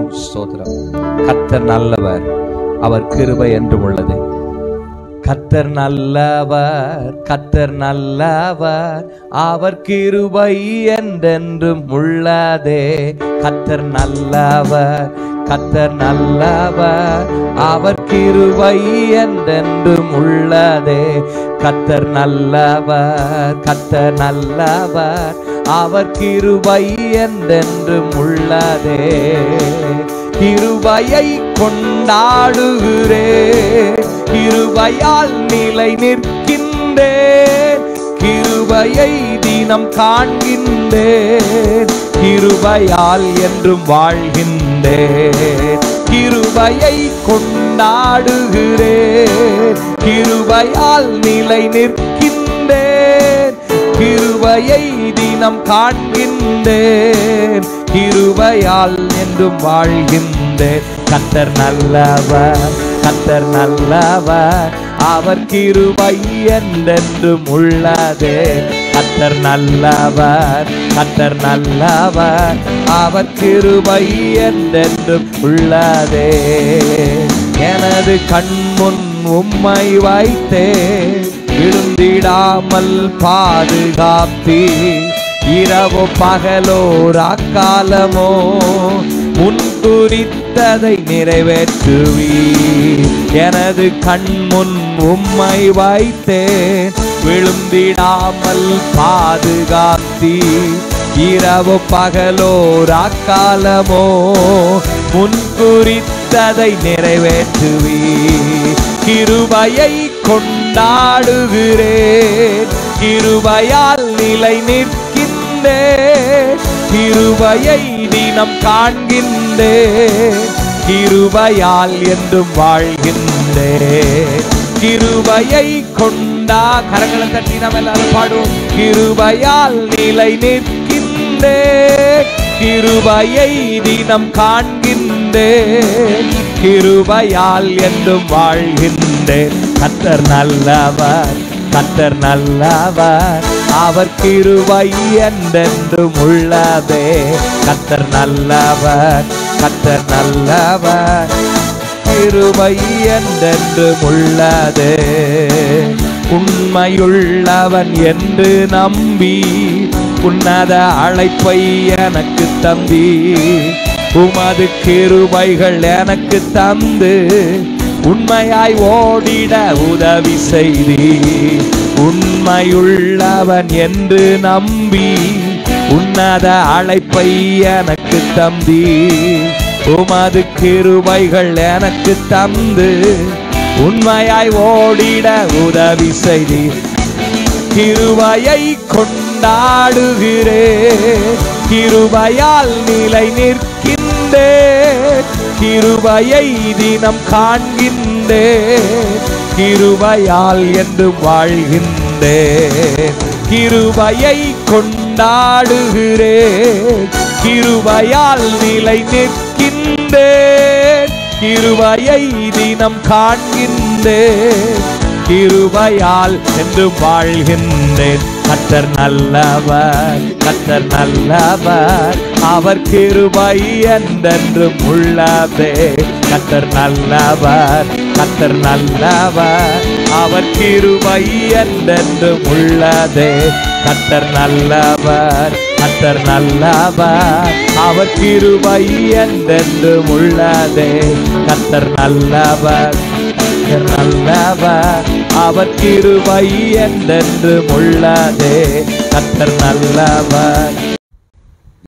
ஸ்தோத்திரம் கர்த்தர் நல்லவர் அவர் கிருபை என்றும் உள்ளது கத்தர் நல்லவர் கத்தர் நல்லவர் அவர் கிருபை என்றென்றும் உள்ளதே கத்தர் நல்லவர் கத்தர் நல்லவர் அவர் கிருபை என்றென்றும் உள்ளதே கத்தர் நல்லவர் கத்தர் நல்லவர் அவர் கிருபை என்றென்றும் உள்ளதே கிருபையை கொண்டாடுகிறே கிருபையால் நிலை நிற்கின்றேன் கிருபையை தினம் காண்கின்றேன் கிருபையால் என்றும் வாழ்கின்றேன் கிருபையை கொண்டாடுகிறேன் கிருபையால் நிலை நிற்கின்றேன் கிருபையை தினம் காண்கின்றேன் கிருபையால் என்றும் வாழ்கின்றேன் கத்தர் நல்லவர் கத்தர் நல்லவர் அவர் கிருபை என்றென்றும் உள்ளதே கத்தர் நல்லவர் கத்தர் நல்லவர் அவர் கிருபை என்றென்றும் உள்ளதே எனது கண்முன் உம்மை வைத்தே விழுந்திடாமல் பாதுகாப்பி இரவு பகலோ ராக்காலமோ முன் குறித்ததை நிறைவேற்றுவி எனது கண்முன் உம்மை வைத்தேன் விழுந்திடாமல் பாதுகாத்தி இரவு பகலோ ராக்காலமோ முன் குறித்ததை நிறைவேற்றுவி கிருபையை கொண்டாடுகிறேன் கிருபையால் நிலை நிற்கின்றேன் கிருபையை தினம் காண்கின்றேன் கிருபையால் என்றும் வாழ்கின்றேன் கிருபையை கொண்டா கரங்களை தட்டி நாம் எல்லாரும் பாடுவோம் கிருபையால் நிலை நிற்கின்றேன் கிருபையை தினம் காண்கின்றேன் கிருபையால் என்றும் வாழ்கின்றேன் கத்தர் நல்லவர் கத்தர் நல்லவர் அவர் கிருபை என்றென்றும் உள்ளதே கத்தர் நல்லவர் கத்தர் நல்லவர் கிருபை என்றென்றும் உள்ளதே உண்மையுள்ளவன் என்று நம்பி உன்னத அழைப்பை எனக்கு தந்தி உமது கிருபைகள் எனக்கு தந்து உண்மையாய் ஓடிட உதவி செய்தி உண்மையுள்ளவன் என்று நம்பி உன்னத அழைப்பை எனக்கு தந்தி உமது கிருபைகள் எனக்கு தந்து உண்மையாய் ஓடிட உதவி செய்தி கிருபையை கொண்டாடுகிறேன் கிருபையால் நிலை நிற்கின்றேன் கிருபையை தினம் காண்கின்றேன் கிருபையால் என்று வாழ்கின்றேன் கிருபையை கொண்டாடுகிறேன் கிருபையால் நிலை நிற்கின்றேன் கிருபையை தினம் காண்கின்றேன் கிருபையால் என்று வாழ்கின்றேன் கத்தர் நல்லவர் கத்தர் நல்லவர் அவர் கிருபை என்றென்றும் உள்ளதே கத்தர் நல்லவர் கத்தர் நல்லவர் அவர் கிருபை என்றென்றும் உள்ளதே கத்தர் நல்லவர் கத்தர் நல்லவர் அவர் கிருபை என்றென்றும் உள்ளதே கத்தர் நல்லவர் கர்த்தர் நல்லவர் அவர் கிருபை என்றென்றும் உள்ளதே கத்தர் நல்லவர்